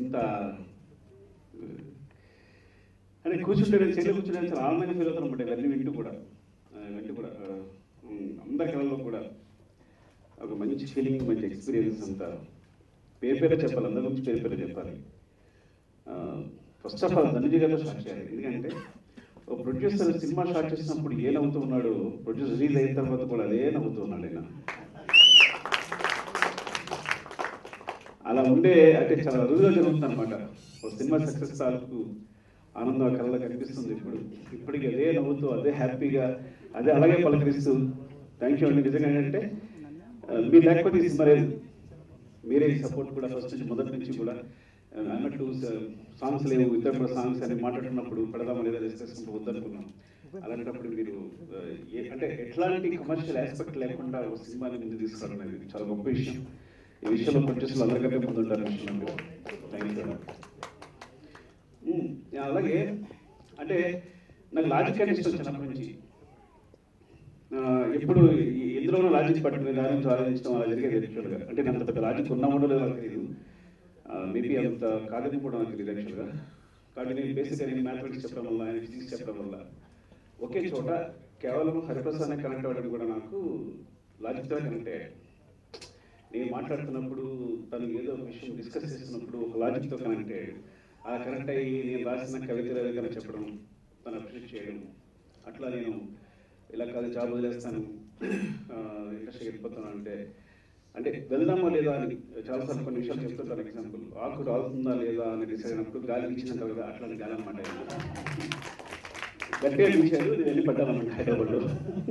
ఎంత అంటే కూర్చుంటే చెల్లి కూర్చుంటే చాలా ఆనందంగా ఫీల్ అవుతాను అనమాట ఇవన్నీ వింటూ కూడా ఆ, వింటూ కూడా ఆ, ఉమ్, అందరి కళల్లో కూడా ఒక మంచి ఫీలింగ్ మంచి ఎక్స్పీరియన్స్ అంతా పేరు పేరు చెప్పాలి అందరి గురించి పేరు పేరు చెప్పాలి ఫస్ట్ ఆఫ్ ఆల్ ధనుజీ గారితో స్టార్ట్ చేయాలి ఎందుకంటే ఒక ప్రొడ్యూసర్ సినిమా స్టార్ట్ చేసినప్పుడు ఏ నవ్వుతూ ఉన్నాడు ప్రొడ్యూసర్ రిలీజ్ అయిన తర్వాత కూడా అదే నవ్వుతూ ఉన్నాడు ఆయన అలా ఉండే అంటే చాలా అరుదుగా జరుగుతుంది అనమాట ఒక సినిమా సక్సెస్ తాలూకు ఆనందం కళ్ళలో కనిపిస్తుంది ఇప్పుడు ఇప్పటికి అదే నవ్వుతూ అదే హ్యాపీగా అదే అలాగే పలకరిస్తూ థ్యాంక్ యూ అండి నిజంగా ఏంటంటే ఆ, మీరు లేకపోతే ఈ సినిమా లేదు మీరే సపోర్ట్ కూడా ఫస్ట్ నుంచి మొదటి నుంచి కూడా ఆ, అన్నట్టు సాంగ్స్ లేవు ఇద్దరు కూడా సాంగ్స్ అని మాట్లాడుతున్నప్పుడు పెడదామా లేదా డిస్కస్ వద్దనుకున్నాం అలాంటప్పుడు మీరు ఆ, ఏ- అంటే ఎట్లాంటి కమర్షియల్ ఆస్పెక్ట్ లేకుండా ఒక సినిమాని ముందు తీసుకురావడం అనేది చాలా గొప్ప విషయం ఈ విషయంలో ప్రొడ్యూసర్లు అందరికంటే ముందు ఉంటారు విషయం థ్యాంక్ యూ ఉమ్, అలాగే అంటే నాకు లాజిక్ అంటే ఇష్టం చిన్నప్పటి నుంచి ఆ, ఎప్పుడు ఈ- ఎందులోనూ లాజిక్ పట్టుకుని దాని నుంచి ఆలోచించడం అలా జరిగేది యాక్చువల్గా అంటే నాకు అంత పెద్ద లాజిక్ ఉన్నా ఉండదో నాకు తెలియదు మేబీ అంత కాదని కూడా నాకు తెలియదు యాక్చువల్గా కాబట్టి నేను బేసిక్గా నేను మ్యాథమెటిక్స్ చెప్పడం వల్ల ఆయన ఫిజిక్స్ చెప్పడం వల్ల ఒకే చోట కేవలం హరిప్రసాద్ కనెక్ట్ అవ్వడానికి కూడా నాకు లాజిక్తో కనెక్ట్ అయ్యాడు నేను మాట్లాడుతున్నప్పుడు తను ఏదో ఒక విషయం డిస్కస్ చేస్తున్నప్పుడు ఒక లాజిక్తో కనెక్ట్ అయ్యాడు ఆ కనెక్ట్ అయ్యి నేను రాసిన కవితలు ఏదో కనుక చెప్పడం తను అప్రిషియేట్ చేయడం అట్లా నేను ఇలా కాదు జాబ్ వదిలేస్తాను ఇంట్రెస్ట్ వెళ్ళిపోతాను అంటే అంటే వెళ్దామా లేదా అని చాలాసార్లు కొన్ని విషయాలు చెప్తుంటాను ఎగ్జాంపుల్ ఆకు రాలుతుందా లేదా అని డిసైడ్ అయినప్పుడు గాలి ఇచ్చిన కదా అట్లాంటి గాలి అనమాట గట్టిగా చూశారు నేను వెళ్ళి పడ్డాను అనమాట హైదరాబాద్లో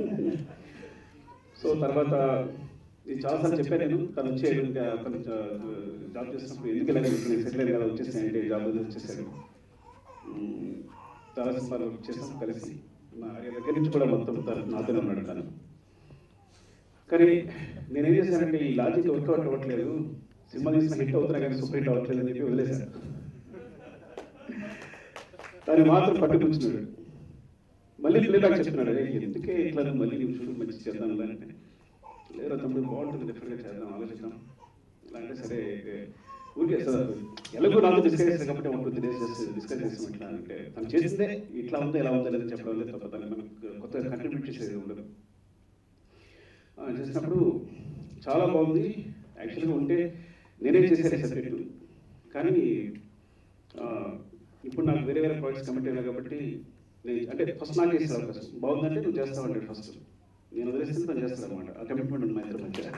సో తర్వాత ఇది చాలాసార్లు చెప్పాను నేను తను వచ్చేది ఇంకా తను జాబ్ చేసినప్పుడు ఎందుకు ఇలా నేను సెటిల్ అయ్యి కదా వచ్చేసాను అంటే జాబ్ వదిలి వచ్చేసాను ఉమ్, చాలా సినిమాలు వర్క్ చేసాం కలిసి మా ఆర్య దగ్గర నుంచి కూడా మొత్తం తను నాతోనే ఉన్నాడు తను కానీ నేనేం చేశానంటే ఈ లాజిక్ వర్కౌట్ అవ్వట్లేదు సినిమా తీసిన హిట్ అవుతున్నా కానీ సూపర్ హిట్ అవ్వట్లేదు అని చెప్పి వదిలేశాను దాన్ని మాత్రం పట్టుకుంటున్నాడు మళ్ళీ ప్లేబ్యాక్ చెప్తున్నాడు "అరే, ఎందుకే ఇట్లా నువ్వు మళ్ళీ నువ్వు చూడు మంచి చేద్దాం ఇలా" అంటే లేదా తమ్ముడు బాగుంటుంది డెఫినెట్గా చేద్దాం ఆలోచిద్దాం ఇలా అంటే సరే ఏ, ఊరికే సార్ ఎలాగో నాతో డిస్కస్ చేస్తాను కాబట్టి ఉంటుంది డిస్కస్ చేస్తాం ఇట్లా అంటే తను చేసిందే ఇట్లా ఉందో ఎలా ఉందో లేదని చెప్పడం లేదు తప్ప తను మనకు కొత్తగా కంట్రిబ్యూట్ చేసేది ఉండదు ఆ, చేసినప్పుడు చాలా బాగుంది యాక్చువల్గా ఉంటే నేనే చేసేది సబ్జెక్టు కానీ ఆ, ఇప్పుడు నాకు వేరే వేరే ప్రాజెక్ట్స్ కమిట్ అయినా కాబట్టి నేను అంటే ఫస్ట్ నాకు చేసే అవకాశం బాగుందంటే నువ్వు చేస్తావంటే ఫస్ట్ నేను వదిలేస్తే తను చేస్తాను అనమాట ఆ కమిట్మెంట్ ఉంది మా ఇద్దరి మధ్య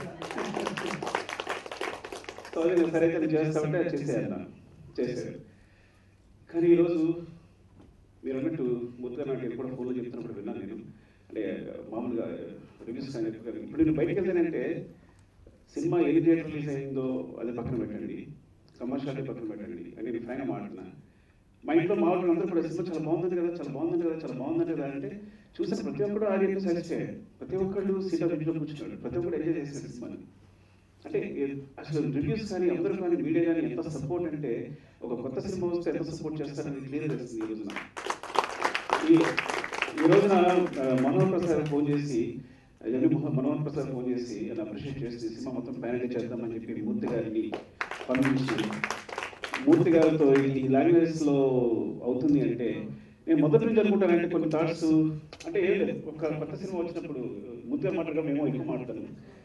సో అదే నేను సరే అయితే నేను చేస్తామంటే అది చేసేయాలి నాకు చేసేది కానీ ఈరోజు మీరు అన్నట్టు ముద్దుగా నాకు ఎప్పుడు ఫోన్లో చెప్తున్నప్పుడు విన్నాను నేను అంటే మామూలుగా రివ్యూస్ కానీ ఎక్కువ కానీ ఇప్పుడు నేను బయటకు వెళ్తానంటే సినిమా ఎన్ని థియేటర్ రిలీజ్ అయిందో అది పక్కన పెట్టండి కమర్షియాలిటీ పక్కన పెట్టండి అని నేను ఫ్రైన్ మాట్లాడినా మా ఇంట్లో మా వాళ్ళు అందరూ కూడా సినిమా చాలా బాగుంది కదా చాలా బాగుంది కదా చాలా బాగుంది కదా అంటే చూసిన ప్రతి ఒక్కరు ఆడియన్స్ సాటిస్ఫై అయ్యాడు ప్రతి ఒక్కళ్ళు సీట్ రివ్యూలో కూర్చున్నాడు ప్రతి ఒక్కరు ఎంజాయ్ చేశాడు సినిమాని అంటే ఏ- అసలు రివ్యూస్ కానీ అందరూ కానీ మీడియా కానీ ఎంత సపోర్ట్ అంటే ఒక కొత్త సినిమా వస్తే ఎంత సపోర్ట్ చేస్తారని క్లియర్ తెలుస్తుంది ఈ రోజున ఈ ఈ రోజున ఆ, మనోహర్ ప్రసాద్ ఫోన్ చేసి ఎన్ని మొహ- మనోహర్ ప్రసాద్ ఫోన్ చేసి అని అప్రిషియేట్ చేసి సినిమా మొత్తం ప్యానల్ చేద్దామని చెప్పి మూర్తి గారిని పంపించి మూర్తి గారితో ఈ లాంగ్వేజ్ లో అవుతుంది అంటే నేను మొదటి నుంచి అనుకుంటానంటే కొన్ని థాట్స్ అంటే ఏం లేదు ఒక కొత్త సినిమా వచ్చినప్పుడు మూర్తి గారు మాట్లాడడం మేము ఎక్కువ మాట్లాడతాను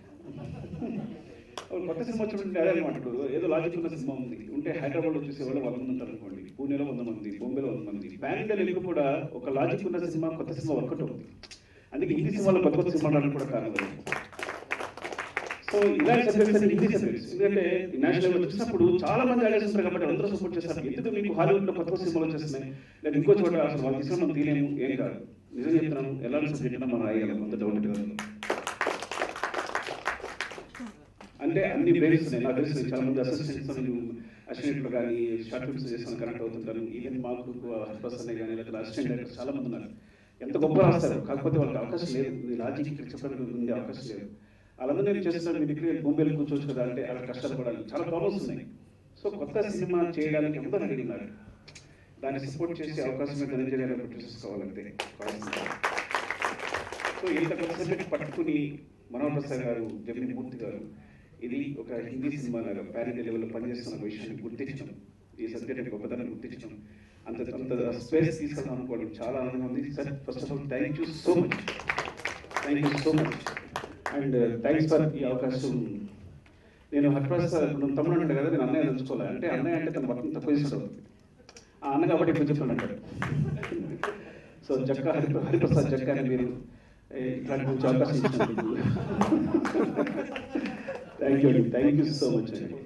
ఒక కొత్త సినిమా వచ్చినప్పుడు అదే మాట్లాడు ఏదో లాజిక్ ఉన్న సినిమా ఉంది ఉంటే హైదరాబాద్ లో చూసేవాళ్ళు వంద మంది ఉంటారు అనుకోండి పూణేలో వంద మంది బొంబేలో వంద మంది ప్యాన్ ఇండియా కూడా ఒక లాజిక్ ఉన్న సినిమా కొత్త సినిమా వర్కౌట్ అవుతుంది అందుకే హిందీ సినిమాలో కొత్త కొత్త సినిమాలు రావడానికి కూడా కారణం అది. సో ఇలాంటి సబ్జెక్ట్స్ అన్ని హిందీ సబ్జెక్ట్స్ ఎందుకంటే నేషనల్ లెవెల్ చూసినప్పుడు చాలా మంది ఆడియన్స్ ఉంటారు కాబట్టి అందరూ సపోర్ట్ చేస్తారు ఎందుకు మీకు హాలీవుడ్ లో కొత్త కొత్త సినిమాలు వచ్చేస్తున్నాయి లేదా ఇంకో చోట అసలు వాళ్ళు తీసుకుని మనం తీయలేము ఏం కాదు నిజం చెప్తున్నాను ఎలాంటి సబ్జెక్ట్ మనం రాయగలం అంత డౌట్ కాదు అంటే అన్ని బ్రెయిన్స్ ఉన్నాయి నాకు తెలుసు చాలా మంది అసిస్టెంట్స్ అసిస్టెంట్లు కానీ షార్ట్ ఫిల్మ్స్ చేసిన కనెక్ట్ అవుతుంటారు ఈవెన్ మాకు హర్పర్సన్ కానీ లేదా అసిస్టెంట్ డైరెక్టర్ చాలా మంది ఉన్నారు ఎంత గొప్ప రాస్తారు కాకపోతే వాళ్ళకి అవకాశం లేదు ఈ లాజిక్ ఇక్కడ చెప్పడానికి ఉండే అవకాశం లేదు వాళ్ళందరూ నేను చేస్తున్నాను మీరు ఇక్కడ బొంబేలో కూర్చోవచ్చు కదా అంటే అలా కష్టాలు పడాలి చాలా ప్రాబ్లమ్స్ ఉన్నాయి సో కొత్త సినిమా చేయడానికి అందరూ రెడీ ఉన్నారు దాన్ని సపోర్ట్ చేసే అవకాశం ధనంజయ గారు ప్రొడ్యూసర్స్ కావాలంటే సో ఇంత కొత్త సబ్జెక్ట్ పట్టుకుని మనోహర్ ప్రసాద్ గారు జమిని మూర్తి గారు ఇది ఒక హిందీ సినిమా లాగా ప్యారెంట్ లెవెల్లో పనిచేస్తున్న విషయాన్ని గుర్తించడం ఈ సబ్జెక్ట్ గొప్పతనం గుర్తించడం అంత అంత స్పేస్ తీసుకెళ్దాం అనుకోవడం చాలా ఆనందంగా ఉంది sir first of all thank you so much thank you so much and thanks for ఈ అవకాశం నేను హరిప్రసాద్ సార్ ఇప్పుడు తమ్ముడు అంటాడు కదా నేను అన్నయ్య తెలుసుకోవాలి అంటే అన్నయ్య అంటే తన వర్తం తక్కువ చేస్తాడు ఆ అన్న కాబట్టి ఇప్పుడు చెప్తాను అంటాడు సో జక్క హరి హరిప్రసాద్ జక్క అని మీరు ఏ, ఇట్లాంటి మంచి అవకాశం ఇచ్చినందుకు థ్యాంక్ యూ అండి థ్యాంక్ యూ సో మచ్ అండి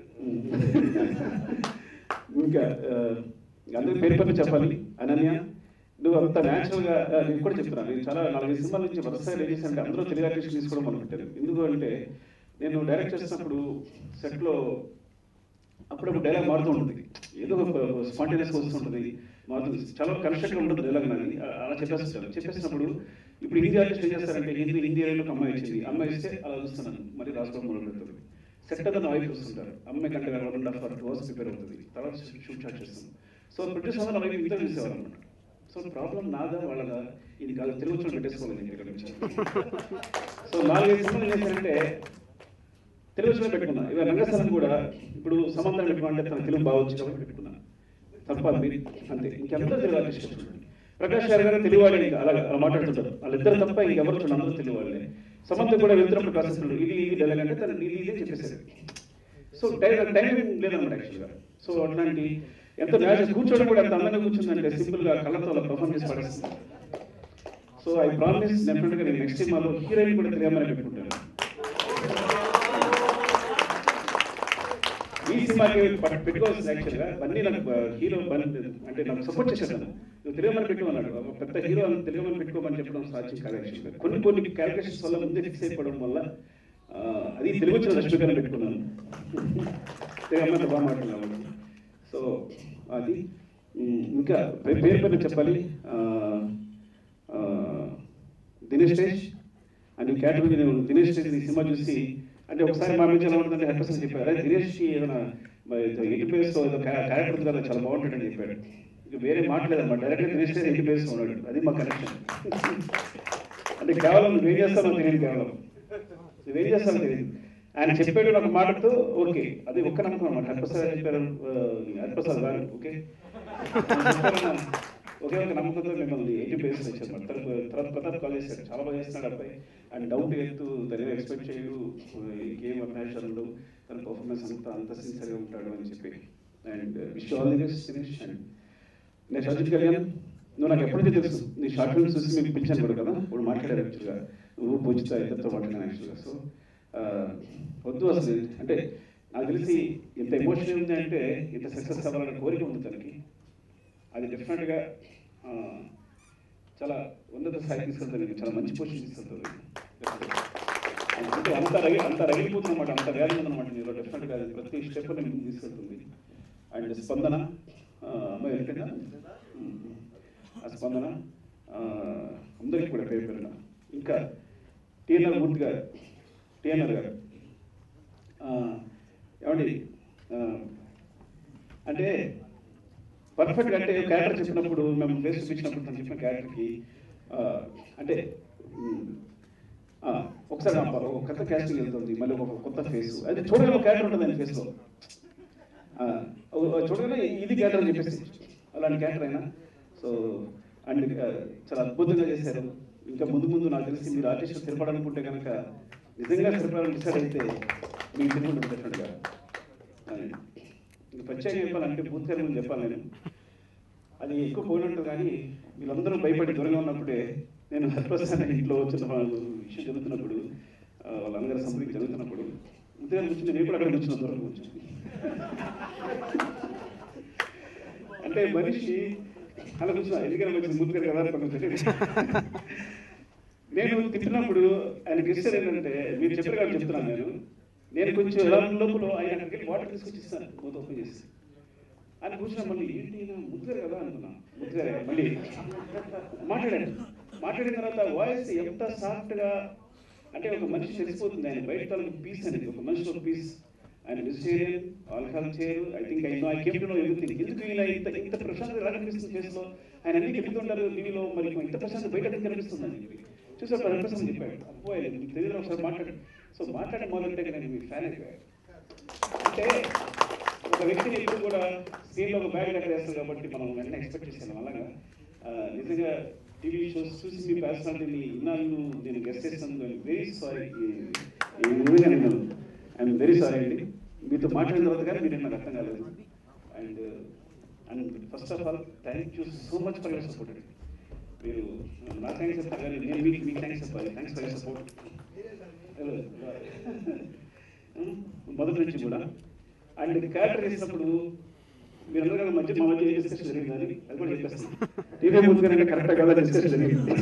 ఇంకా ఆ, అందరి పేరు పేరు చెప్పాలి అనన్య నువ్వు అంత న్యాచురల్ గా ఆ, నేను కూడా చెప్తున్నాను నేను చాలా నాలుగైదు సినిమాల నుంచి వరుసగా రిలీజ్ అంటే అందరూ తెలుగు ఆర్టిస్ట్ తీసుకోవడం మొదలుపెట్టారు ఎందుకు అంటే నేను డైరెక్ట్ చేసినప్పుడు సెట్ లో అప్పుడప్పుడు డైలాగ్ మారుతూ ఉంటుంది ఏదో స్పాంటేనియస్ వస్తుంటుంది మారుతుంది చాలా కన్స్ట్రక్ట్ ఉంటుంది డైలాగ్ నాది అ- అలా చెప్పేస్తాను చెప్పేసినప్పుడు ఇప్పుడు హిందీ ఆర్టిస్ట్ ఏం చేస్తారంటే హిందీ హిందీ ఏరియాలో ఒక అమ్మాయి వచ్చింది అమ్మాయి ఇస్తే అలా చూస్తున్నాను మరి రాసుకోవడం మొదలు పెడుతుంది సెట్ అంతా వైపు వస్తుంటారు అమ్మాయి కంటే one and half hour two hours prepare అవుతుంది తర్వాత షూట్ స్టార్ట్ చేస్తాం సో ప్రొడ్యూసర్ అందరూ వైపు ఇంటర్ చూసేవారు అనమాట సో ప్రాబ్లం నాదా వాళ్ళదా ఇది కాదు తెలుగు వచ్చిన పెట్టేసుకోవాలి నేను ఇక్కడ నుంచి సో నాలుగైదు సినిమాలు ఏం చేశారంటే తెలుగు వచ్చిన పెట్టుకున్నా ఇవాళ రంగస్థలం కూడా ఇప్పుడు సమంతం పెట్టుకుంటే తన తెలుగు బాగా వచ్చి కాబట్టి పెట్టుకున్నా తప్ప మీరు అంతే ఇంకెంత తెలుగు ఆర్టిస్ట్ చూడండి ప్రకాష్ గారు గారు తెలుగు వాళ్ళే ఇంకా అలా అలా మాట్లాడుతుంటారు వాళ్ళిద్దరు తప్ప ఇంకెవరు చూడండి అందరూ తెలుగు వాళ్ళే సమంత కూడా వెళ్తున్నప్పుడు ప్రాసెస్ ఇది ఇది డైలాగ్ అంటే తను ఇది ఇదే చెప్పేశారు సో టైం టైం లేదన్నమాట యాక్చువల్గా సో అట్లాంటి ఎంత మ్యాచ్ కూర్చోవడం కూడా ఎంత అందంగా కూర్చుందంటే సింపుల్ గా కళ్ళతో అలా పర్ఫార్మ్ చేసి పడేస్తుంది సో ఐ ప్రామిస్ డెఫినెట్ గా నేను నెక్స్ట్ సినిమాలో హీరోయిన్ కూడా తెలియమని పెట్టుకుంటాను ఈ సినిమాకి పట్- పెట్టుకోవాల్సింది యాక్చువల్గా బన్నీ నాకు హీరో బన్నీ అంటే నాకు సపోర్ట్ చేశాను నువ్వు తెలియమని పెట్టుకోమన్నాడు ఒక పెద్ద హీరో అని తెలియమని పెట్టుకోమని చెప్పడం సాధ్యం కాదు యాక్చువల్గా కొన్ని కొన్ని క్యాలిక్యులేషన్స్ వల్ల ముందే ఫిక్స్ అయిపోవడం వల్ల ఆ, అది తెలుగు వచ్చిన లక్ష్మీకరణ పెట్టుకున్నాను తెలియమని బాగా మాట్లాడాను సో అది ఉమ్, ఇంకా పే- పేరు పేరు చెప్పాలి ఆ, ఆ, దినేష్ తేజ్ అండ్ ఈ కేటగిరీ నేను దినేష్ తేజ్ ఈ సినిమా చూసి అంటే ఒకసారి మా నుంచి ఎలా ఉంటుందంటే హెడ్ పర్సన్ చెప్పారు అదే దినేష్ ఏదైనా ఎయిటీ ప్లేస్ క్యారెక్టర్ ఉంది కదా చాలా బాగుంటుందని చెప్పాడు ఇక వేరే మాట్లాడదన్నమాట డైరెక్ట్గా దినేష్ తేజ్ ఎయిటీ ప్లేస్ ఉన్నాడు అది మా కనెక్షన్ అంటే కేవలం నువ్వేం చేస్తానో తెలియదు కేవలం నువ్వేం చేస్తానో తెలియదు ఆయన చెప్పాడు నాకు మాటతో ఓకే అది ఒక్క నమ్మకం అనమాట హరిప్రసాద్ గారు చెప్పారు ఆ, హరిప్రసాద్ గారు ఓకే చెప్పారన్న ఒకే ఒక నమ్మకంతో మిమ్మల్ని ఎయిటీ ప్లేస్ వచ్చారు తర్వాత తర్వాత ప్రతాప్ కాల్ చేశారు చాలా బాగా చేస్తున్నాడు అబ్బాయి అండ్ డౌట్ ఎత్తు తను ఎక్స్పెక్ట్ చేయడు గేమ్ అభిలాషలు తన పర్ఫార్మెన్స్ అంతా అంత సిన్సియర్గా ఉంటాడు అని చెప్పి and wish all the best finish and నేను అజిత్ కళ్యాణ్ నువ్వు నాకు ఎప్పటికీ తెలుసు నీ షార్ట్ ఫిల్మ్స్ చూసి మీకు పిలిచాను కూడా కదా ఇప్పుడు మాట్లాడారు యాక్చువల్గా నువ్వు పూజిత ఇద్దరితో మాట్లాడాను యాక్చువల్గా సో వద్దు అసలు అంటే నాకు తెలిసి ఇంత ఎమోషన్ ఉంది అంటే ఇంత సక్సెస్ అవ్వాలనే కోరిక ఉంది తనకి అది డెఫినెట్గా చాలా ఉన్నత స్థాయి తీసుకెళ్తుంది చాలా మంచి పొజిషన్ తీసుకెళ్తుంది అంటే అంత రగి అంత రగిలిపోతుంది అనమాట అంత వేదన ఉందన్నమాట నీలో డెఫినెట్గా అది ప్రతి స్టెప్ నేను తీసుకెళ్తుంది అండ్ స్పందన ఆ, అమ్మాయి వెళ్ళిపోయిందా ఉమ్. ఆ స్పందన ఆ, అందరికీ కూడా పేరు పేరున ఇంకా టీఎన్ఆర్ మూర్తి గారు టీఎన్ఆర్ గారు ఆ, ఏమండి ఆ, అంటే పర్ఫెక్ట్ అంటే క్యారెక్టర్ చెప్పినప్పుడు మేము ఫేస్ చూపించినప్పుడు తను చెప్పిన క్యారెక్టర్కి ఆ, అంటే ఉమ్, ఆ, ఒకసారి నా ప- ఒక కొత్త క్యాస్టింగ్ వెళ్తుంది మళ్ళీ ఒక కొత్త ఫేస్ అది చూడగానే ఒక క్యారెక్టర్ ఉంటుంది ఆయన ఫేస్లో చూడగానే ఇది క్యారెక్టర్ అని చెప్పేసి అలాంటి క్యారెక్టర్ అయినా సో అండ్ ఆ, చాలా అద్భుతంగా చేశారు ఇంకా ముందు ముందు నాకు తెలిసి మీరు ఆర్టిస్ట్ స్థిరపడాలనుకుంటే కనుక నిజంగా స్థిరపడాలని డిసైడ్ అయితే మీకు తిరుగుంటుంది డెఫినెట్గా ఇంకా ప్రత్యేకంగా చెప్పాలంటే పూర్తిగా ముందు చెప్పాలి నేను అది ఎక్కువ పోయినట్టు కానీ వీళ్ళందరూ భయపడి దూరంగా ఉన్నప్పుడే నేను హరిప్రసాద్ ఇంట్లో వచ్చిన వాళ్ళు విషయం జరుగుతున్నప్పుడు ఆ, వాళ్ళందరూ సంప్రీతి జరుగుతున్నప్పుడు ముద్దుగా కూర్చుని నేను కూడా అక్కడ కూర్చున్న దూరం కూర్చుని అంటే మనిషి అలా కూర్చున్నా ఎందుకంటే మంచి ముద్దుగా కదా పక్కన పెట్టి. నేను తిట్టినప్పుడు ఆయన క్రిస్టియన్ ఏంటంటే మీరు చెప్పారు కాబట్టి చెప్తున్నాను నేను నేను కొంచెం ఎలా ఉన్న లోపల ఆయన అక్కడికి వెళ్ళి వాటర్ తీసుకొచ్చి ఇస్తాను మూత ఓపెన్ చేసి ఆయన కూర్చున్నా మళ్ళీ ఏంటి ఈయన ముద్దుగారు కదా అనుకున్నా ముద్దుగారే మళ్ళీ మాట్లాడాను మాట్లాడిన తర్వాత వాయిస్ ఎంత సాఫ్ట్గా అంటే ఒక మనిషి తెలిసిపోతుంది ఆయన బయట తనకు పీస్ అనేది ఒక మనిషి ఒక పీస్ ఆయన వెజిటేరియన్ ఆల్కహాల్ చేయరు I think I know I came to know everything ఎందుకు ఈయన ఇంత ఇంత ప్రశాంతత ఎలా కనిపిస్తుంది ఫేస్లో ఆయన అన్ని చెప్తుంటారు టీవీలో మరి ఇంత ప్రశాంతత బయట ఎందుకు కనిపిస్తుంది అని చెప్పి చూసారు హండ్రెడ్ చెప్పాడు అబ్బో ఆయన మీకు తెలియదు ఒకసారి మాట్లాడు సో మాట్లాడే మొదలంటే నేను మీ ఫ్యాన్ అయిపోయాడు అంటే ఒక వ్యక్తిని ఎప్పుడు కూడా స్క్రీన్లో ఒక బ్యాగ్ కట్ట వేస్తాం కాబట్టి మనం వెంటనే ఎక్స్పెక్ట్ చేసాను అలాగా ఆ, నిజంగా టీవీ షోస్ చూసి మీ పర్సనాలిటీని ఇన్నాళ్ళు నేను గెస్ట్ చేస్తాను వెరీ సారీ నిజంగా నేను ఐఎమ్ వెరీ సారీ అండి మీతో మాట్లాడిన తర్వాత కానీ మీరు నాకు అర్థం కాలేదు and and first of all thank you so much for your support అండి మీరు నా థ్యాంక్స్ చెప్తాను కానీ నేను మీకు మీకు థ్యాంక్స్ చెప్పాలి థ్యాంక్స్ ఫర్ యువర్ సపోర్ట్ మొదటి నుంచి కూడా అండ్ క్యారెక్టర్ వేసినప్పుడు మీరు అందరూ కదా మధ్య మా మధ్య డిస్కషన్ జరిగిందని అది కూడా చెప్పేస్తాను టీవీ ముందుగానే కరెక్ట్ కదా డిస్కషన్ జరిగింది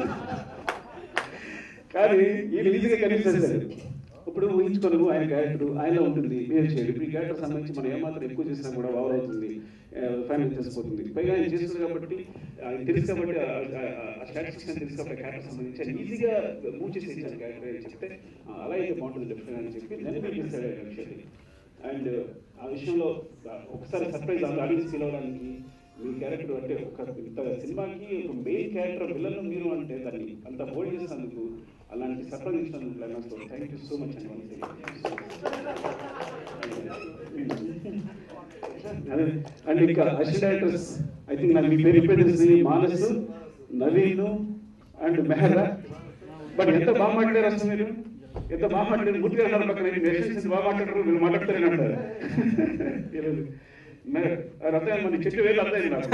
కానీ ఈయన ఈజీగా కనిపిస్తారు ఇప్పుడు ఊహించుకోను ఆయన క్యారెక్టర్ ఆయనలో ఉంటుంది బిహేవ్ చేయాలి ఇప్పుడు ఈ క్యారెక్టర్ సంబంధించి మనం ఏమాత్రం ఎక్కువ చేసినా కూడా ఓవర్ అవుతుంది ఫైనల్ చేసిపోతుంది పైగా ఆయన చేస్తుంది కాబట్టి ఆయన తెలుసు కాబట్టి ఆ స్టాటిస్టిక్స్ అని తెలుసు కాబట్టి క్యారెక్టర్ సంబంధించి ఆయన ఈజీగా మూవ్ చేసి ఇచ్చాను క్యారెక్టర్ అని చెప్తే "ఆ, అలా అయితే బాగుంటుంది డెఫినెట్ అని చెప్పి నన్ను మీరు చేశాడు ఆ విషయాన్ని అండ్ ఆ విషయంలో ఒకసారి సర్ప్రైజ్ ఆడియన్స్ ఫీల్ అవ్వడానికి మీ క్యారెక్టర్ అంటే ఒక ఇంత సినిమాకి ఒక మెయిన్ క్యారెక్టర్ విలన్ మీరు అంటే దాన్ని అంత హోల్డ్ చేసినందుకు అలాంటి సర్ప్రైజ్ ఇచ్చినందుకు climax thank you so much అండి అదే అండ్ ఇంకా అసిస్టెంట్ డైరెక్టర్స్ ఐ థింక్ నాకు మీ పేరు ఇప్పుడే తెలిసింది మానస్ నవీన్ అండ్ మెహరా బట్ ఎంత బాగా మాట్లాడారు అసలు మీరు ఎంత బాగా మాట్లాడారు మూర్తి గారు అన్నారు పక్కన మెషన్స్ బాగా మాట్లాడరు మీరు మాట్లాడతారని అంటారు ఈరోజు మెహర్ అర్థం మన చెట్టు వేలు అర్థం నాకు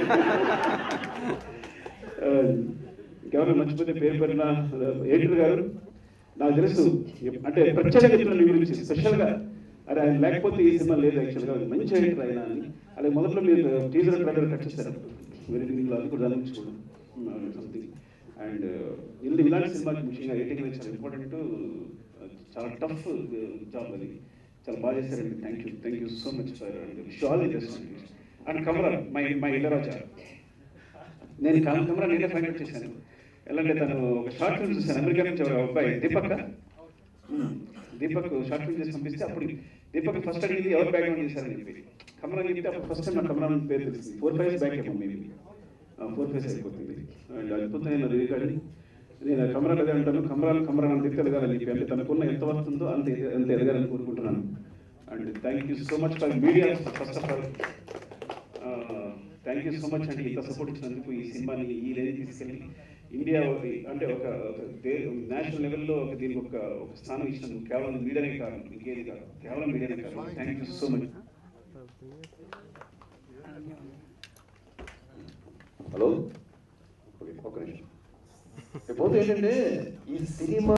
ఆ, ఇంకెవరు మర్చిపోతే పేరు పెరిగిన ఎడిటర్ గారు నాకు తెలుసు అంటే ప్రత్యేకంగా చెప్తున్నాను మీ గురించి స్పెషల్గా అరే ఆయన లేకపోతే ఈ సినిమా లేదు యాక్చువల్గా మంచి ఎడిటర్ ఆయన అని అలాగే మొదట్లో మీరు టీజర్ ట్రైలర్ కట్ చేశారు వెరీ బిగినింగ్లో అది కూడా దాని గురించి కూడా సంథింగ్ అండ్ ఇల్లు ఇలాంటి సినిమాకి ముఖ్యంగా ఎడిటింగ్ అనేది చాలా ఇంపార్టెంట్ చాలా టఫ్ జాబ్ అది చాలా బాగా చేశారండి thank you thank you so much for and all the best and కమరా మై మై ఇల్లరాజా నేను కాలం కెమెరా నేనే ఫైండ్ అవుట్ చేశాను ఎలా అంటే తను ఒక షార్ట్ ఫిల్మ్ చూశాను అమెరికా నుంచి ఒక అబ్బాయి Deepak um, Deepak short film చేసి పంపిస్తే అప్పుడు దీపక్ ఫస్ట్ అడిగింది ఎవరు బ్యాక్గ్రౌండ్ చేశారని చెప్పి కమరా చెప్తే అప్పుడు ఫస్ట్ టైం నా కమరా పేరు తెలిసింది ఫోర్ ఫైవ్ బ్యాక్ ఏమో మేబీ ఫోర్ ఫైవ్ అయిపోతుంది అండ్ అద్భుతమైన రికార్డ్ నేను కమరా అదే అంటాను కమరాలు కమరా అంత ఎత్తు ఎదగాలని చెప్పి అంటే తనకున్న ఎంత వస్తుందో అంత ఎద- అంత ఎదగాలని కోరుకుంటున్నాను and thank you so much for media first of all thank you so much అండి ఇంత సపోర్ట్ ఇచ్చినందుకు ఈ సినిమాని ఈ రేంజ్ తీసుకెళ్ళి ఇండియా ఒక- అంటే ఒక నేషనల్ లెవెల్లో ఒక దీనికి ఒక ఒక స్థానం ఇచ్చినందుకు కేవలం మీడియానే కాదు ఇంకేది కాదు కేవలం మీడియానే కాదు thank you so much hello okay ఒక్క నిమిషం పోతే ఏంటంటే ఈ సినిమా